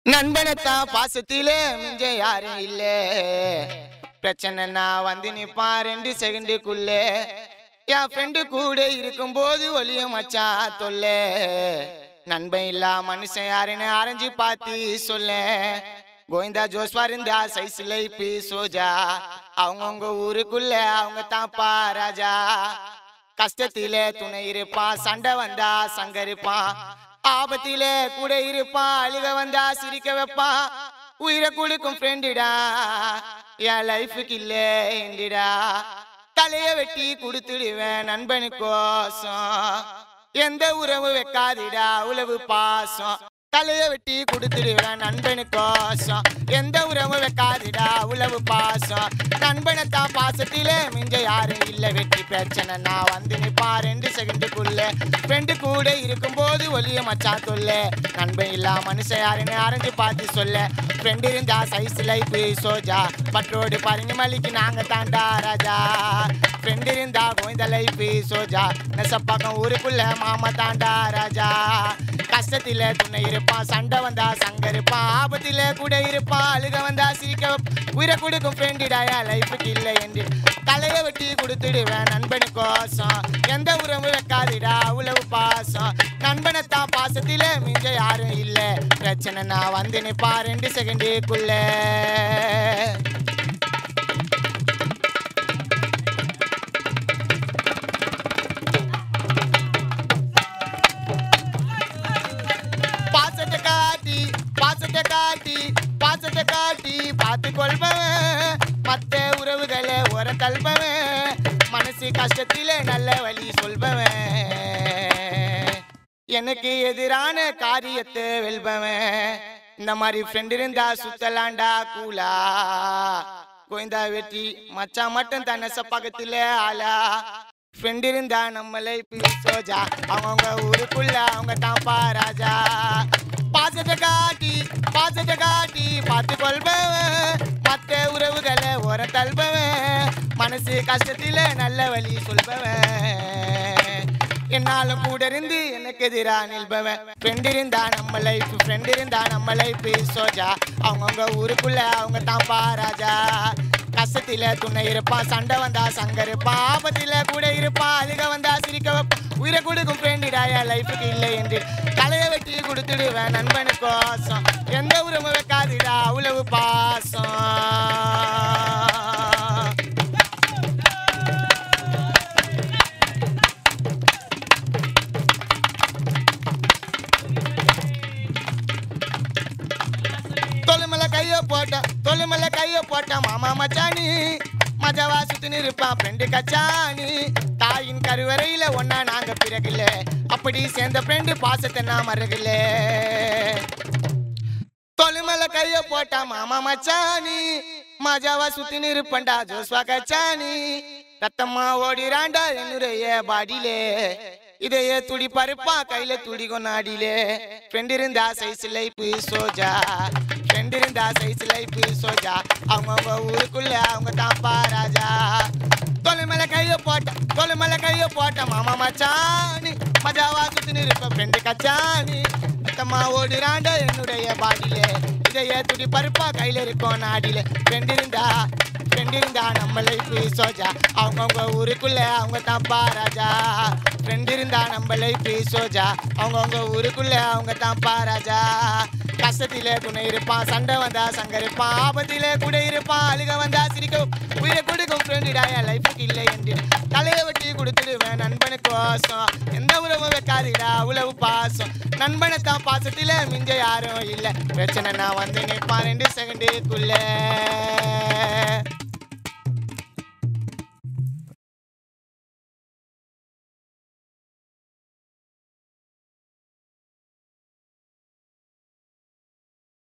நண்பனத்தான் பாசத்திலே மிஞ்ச யாரும் இல்ல பிரச்சனைனா வந்து நிப்பான் ரெண்டு செகண்டுக்குள்ள என் ஃப்ரெண்டு கூட இருக்கும்போது ஒளிய மச்சான் தொல்ல நண்பன் இல்லா மனுஷன் யாருன்னு அரைஞ்சு பார்த்து சொல்ல கோவிந்தா ஜோஸ்வா இருந்தா சைஸ்ல இப்பி சோஜா அவங்கவுங்க ஊருக்குள்ள அவங்க தான்ப்பா ராஜா கஷ்டத்திலே துணை இருப்பான் சண்டை வந்தா சங்கரிப்பான் ஆபத்திலே கூட இருப்பான் அழுக வந்தா சிரிக்க வைப்பான் உயிரை கொடுக்கும் ஃப்ரெண்டுடா என் லைஃபுக்கு இல்ல எண்டிடா தலைய வெட்டி கொடுத்துடுவேன் நண்பனுக்கோசம் எந்த உறவு வைக்காதிடா உழவு பாசம் தலைய வெட்டி கொடுத்துடுவேன் நண்பனுக்கோசம் எந்த உறவு வைக்காதிடா உழவு பாசம் நண்பனைத்தான் பாசத்திலே மிஞ்ச யாரும் இல்ல வெற்றி பிரச்சனை நான் வந்து நிப்பா ரெண்டு செகண்டுக்குள்ள ஃப்ரெண்டு கூட இருக்கும்போது ஒளிய மச்சான் தொல்ல நண்பன் இல்லா மனுஷன் யாருன்னு அரைஞ்சு பார்த்து சொல்ல ஃப்ரெண்டு இருந்தா சைஸ் லைஃப் சோஜா பற்றோடு பரிஞ்சு மலிக்கு நாங்க தாண்டா ராஜா ஃப்ரெண்டு இருந்தா கோவிந்த லைஃப் சோஜா நெசப்பாக்கம் ஊருக்குள்ள மாமா தாண்டா ராஜா கஷ்டத்தில துணை இருப்பான் சண்டை வந்தா சங்க இருப்பான் ஆபத்தில கூட இருப்பான் அழுக வந்தா சிரிக்க வைப்பான். உயிரை கொடுக்கும் ஃப்ரெண்டிடாயா லைஃபுக்கு இல்லை என்று தலைய வெட்டி கொடுத்துடுவேன் நண்பனுக்கோசம் எந்த உறவு வைக்காதிடா உழவு பாசம் நண்பனைத்தான் பாசத்தில மிஞ்ச யாரும் இல்ல பிரச்சனை நான் வந்து நிப்பா ரெண்டு செகண்டுக்குள்ள பாசத்தை காட்டி பாசத்தை காட்டி பாசத்தை காட்டி பார்த்து கொள்பவன் மத்த உறவுகளை உர தள்பவன் மனசு கஷ்டத்திலே நல்ல வழி சொல்பவன் எனக்கு எதிரான காரியத்தை வெல்பவன் இந்த மாதிரி ஃப்ரெண்ட் இருந்தா சுத்தலாண்டா கூலா கோயந்தா வெட்டி மச்சான் மட்டும் தன்னை பக்கத்துல ஆளா ஃப்ரெண்ட் இருந்தா நம்மளை சோஜா அவங்கவுங்க ஊருக்குள்ள அவங்க தான்ப்பா ராஜா பாசத்தை காட்டி பாசத்தை காட்டி பார்த்து கொள்பவன் மத்த உறவுகளை உர தள்பவன் மனசு கஷ்டத்தில நல்ல வழி சொல்பவன் என்னாலும் கூட இருந்து எனக்கு எதிரா நில்பவன் ஃப்ரெண்ட் இருந்தா நம்ம லைஃப் ஃப்ரெண்ட் இருந்தா நம்ம லைஃப் சோஜா அவங்கவுங்க ஊருக்குள்ள அவங்க தான்ப்பா ராஜா கஷ்டத்தில துணை இருப்பான் சண்டை வந்தா சங்க இருப்பான் ஆபத்தில கூட இருப்பான் அழுக வந்தா சிரிக்க வைப்பான் உயிரை கொடுக்கும் ஃப்ரெண்டிடாயா லைஃபுக்கு இல்லை என்று தலையை வெட்டி கொடுத்துடுவேன் நண்பனுக்கோசம் எந்த உறவு வைக்காதிடா உழவு பாசம் தொழுமலை கைய போட்ட தொழுமலை கைய போட்ட மாமா மச்சானி மஜாவா சுத்தி இருப்பான் ஃப்ரெண்டு கச்சானி தாயின் கருவறையில ஒன்னா நாங்க பிறகுல அப்படி சேர்ந்த ஃப்ரெண்டு பாசத்தை நான் மறகல தொழுமலை கைய போட்ட மாமா மச்சானி மஜாவா சுத்தி இருப்பண்டா ஜோஸ்வா கச்சானி ரத்தம்மா ஓடிராண்டா என்னுடைய பாடியிலே இதையே துடி பருப்பா கையில துடி கொண்டாடிலே ஃப்ரெண்ட் இருந்தா சைஸ் லைஃப் சோஜா ஃப்ரெண்ட் இருந்தா சைஸ் லைஃப் சோஜா அவங்கவுங்க ஊருக்குள்ள அவங்க தான்ப்பா ராஜா தொலை மேல கைய போட்ட தொலை மேல கைய போட்ட மாமா மச்சானி மஜாவா சுத்தி இருப்ப ஃப்ரெண்டு கச்சானி ரத்தம்மா ஓடுறாண்ட என்னுடைய பாடியிலே இதையே துடி பருப்பா கையில இருக்கும் நாடியில ஃப்ரெண்ட் இருந்தா ஃப்ரெண்ட் இருந்தா நம்ம லைஃப் சோஜா அவங்கவுங்க ஊருக்குள்ள அவங்க தான்ப்பா ராஜா ஃப்ரெண்ட் இருந்தா நம்ம லைஃப் சோஜா அவங்கவுங்க ஊருக்குள்ள அவங்க தான்ப்பா ராஜா கஷ்டத்திலே துணை இருப்பான் சண்டை வந்தா சங்க இருப்பான் ஆபத்திலே கூட இருப்பான் அழுக வந்தா சிரிக்க உயிரை கொடுக்கும் ஃப்ரெண்டுடா என் லைஃபுக்கு இல்லை என்று தலையை வெட்டி கொடுத்துடுவேன் நண்பனுக்கோசம் எந்த உறவு வைக்காதீடா உழவு பாசம் நண்பனை தான் பாசத்திலே மிஞ்ச யாரும் இல்லை பிரச்சனை நான் வந்து நிற்பான் ரெண்டு செகண்டுக்குள்ள